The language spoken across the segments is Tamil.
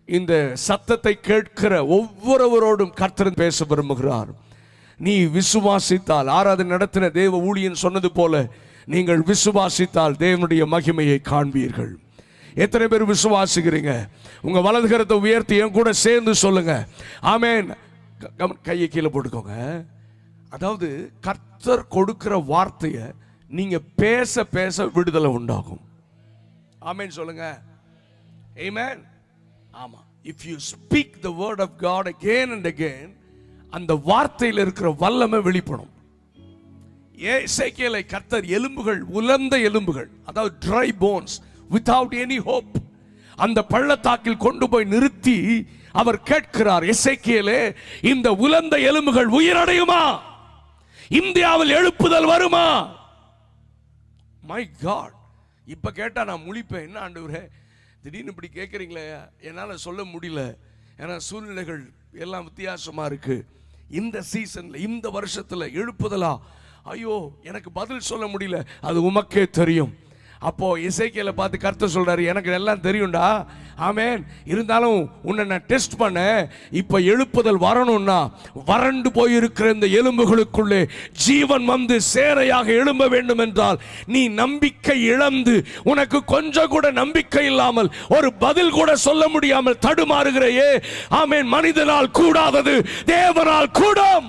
இந்த சத்தத்தை கேட்கிற ஒவ்வொருவரோடும் கர்த்தர் பேச விரும்புகிறார் நீ விசுவாசித்தால் ஆராதனை நடத்தின தேவ ஊழியன் சொன்னது போல நீங்கள் விசுவாசித்தால் தேவனுடைய மகிமையை காண்பீர்கள் எத்தனை பேர் விசுவாசிக்கிறீங்க உங்க வலது கரத்தை உயர்த்தி என் கூட சேர்ந்து சொல்லுங்க ஆமென் க- கவன- கையை கீழே போட்டுக்கோங்க அதாவது கர்த்தர் கொடுக்கிற வார்த்தையை நீங்க பேச பேச விடுதலை உண்டாகும் ஆமென் சொல்லுங்க Amen. ஆமா if you speak the word of God again and again அந்த வார்த்தையில் இருக்கிற வல்லமை வெளிப்படும் ஏசேக்கியேலை கர்த்தர் எலும்புகள் உலர்ந்த எலும்புகள் அதாவது dry bones without any hope அந்த பள்ளத்தாக்கில் கொண்டு போய் நிறுத்தி அவர் கேட்கிறார் எசேக்கியேலே இந்த உலர்ந்த எலும்புகள் உயிரடையுமா இந்தியாவில் எழுப்புதல் வருமா மை காட் இப்ப கேட்டா நான் முழிப்பேன் என்ன ஆண்டவரே திடீர்னு இப்படி கேட்குறீங்களே என்னால சொல்ல முடியல ஏன்னா சூழ்நிலைகள் எல்லாம் வித்தியாசமா இருக்கு இந்த சீசன்ல இந்த வருஷத்துல எழுப்புதலா ஐயோ எனக்கு பதில் சொல்ல முடியல அது உமக்கே தெரியும் அப்போ இசைக்கையில பார்த்து கருத்து சொல்றாரு எனக்கு எல்லாம் தெரியும்டா ஆமென் இருந்தாலும் உன்னை நான் டெஸ்ட் பண்ணேன் இப்ப எழுப்புதல் வரணும்னா வறண்டு போயிருக்கிற இந்த எலும்புகளுக்குள்ளே ஜீவன் வந்து சேரையாக எழும்ப வேண்டும் என்றால் நீ நம்பிக்கை இழந்து உனக்கு கொஞ்சம் கூட நம்பிக்கை இல்லாமல் ஒரு பதில் கூட சொல்ல முடியாமல் தடுமாறுகிறையே ஆமென் மனிதனால் கூடாதது தேவனால் கூடும்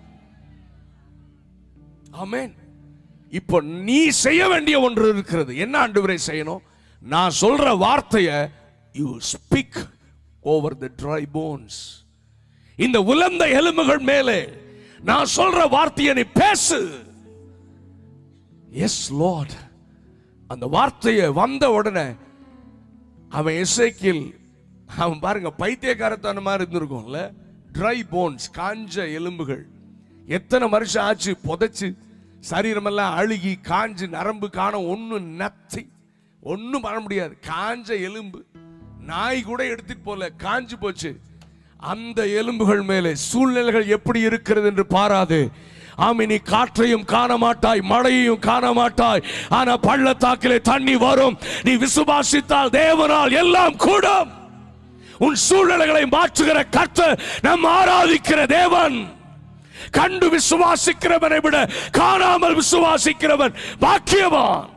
ஆமென் இப்போ நீ செய்ய வேண்டிய ஒன்று இருக்கிறது என்ன ஆண்டவரே செய்யணும் நான் சொல்ற வார்த்தையை you speak over the dry bones இந்த உலர்ந்த எலும்புகள் மேலே நான் சொல்ற வார்த்தையை நீ பேசு எஸ் லார்ட் அந்த வார்த்தையை வந்த உடனே அவன் எசேக்கில் அவன் பாருங்க பைத்தியக்காரத்தான மாதிரி இருந்திருக்கும்ல ட்ரை போன்ஸ் காஞ்ச எலும்புகள் எத்தனை வருஷம் ஆச்சு புதைச்சு சரீரமெல்லாம் அழுகி காஞ்சு நரம்பு காண ஒன்றும் நத்தி ஒன்றும் பண்ண முடியாது காஞ்ச எலும்பு நாய் கூட எடுத்துட்டு போல காஞ்சு போச்சு அந்த எலும்புகள் மேலே சூழ்நிலைகள் எப்படி இருக்கிறது என்று பாராது ஆமி நீ காற்றையும் காண மாட்டாய் மழையையும் காண மாட்டாய் ஆனா பள்ளத்தாக்கிலே தண்ணி வரும் நீ விசுவாசித்தால் தேவனால் எல்லாம் கூடும் உன் சூழ்நிலைகளை மாற்றுகிற கர்த்தர் நம் ஆராதிக்கிற தேவன் கண்டு விசுவாசிக்கிறவனை விட காணாமல் விசுவாசிக்கிறவன் பாக்கியவான்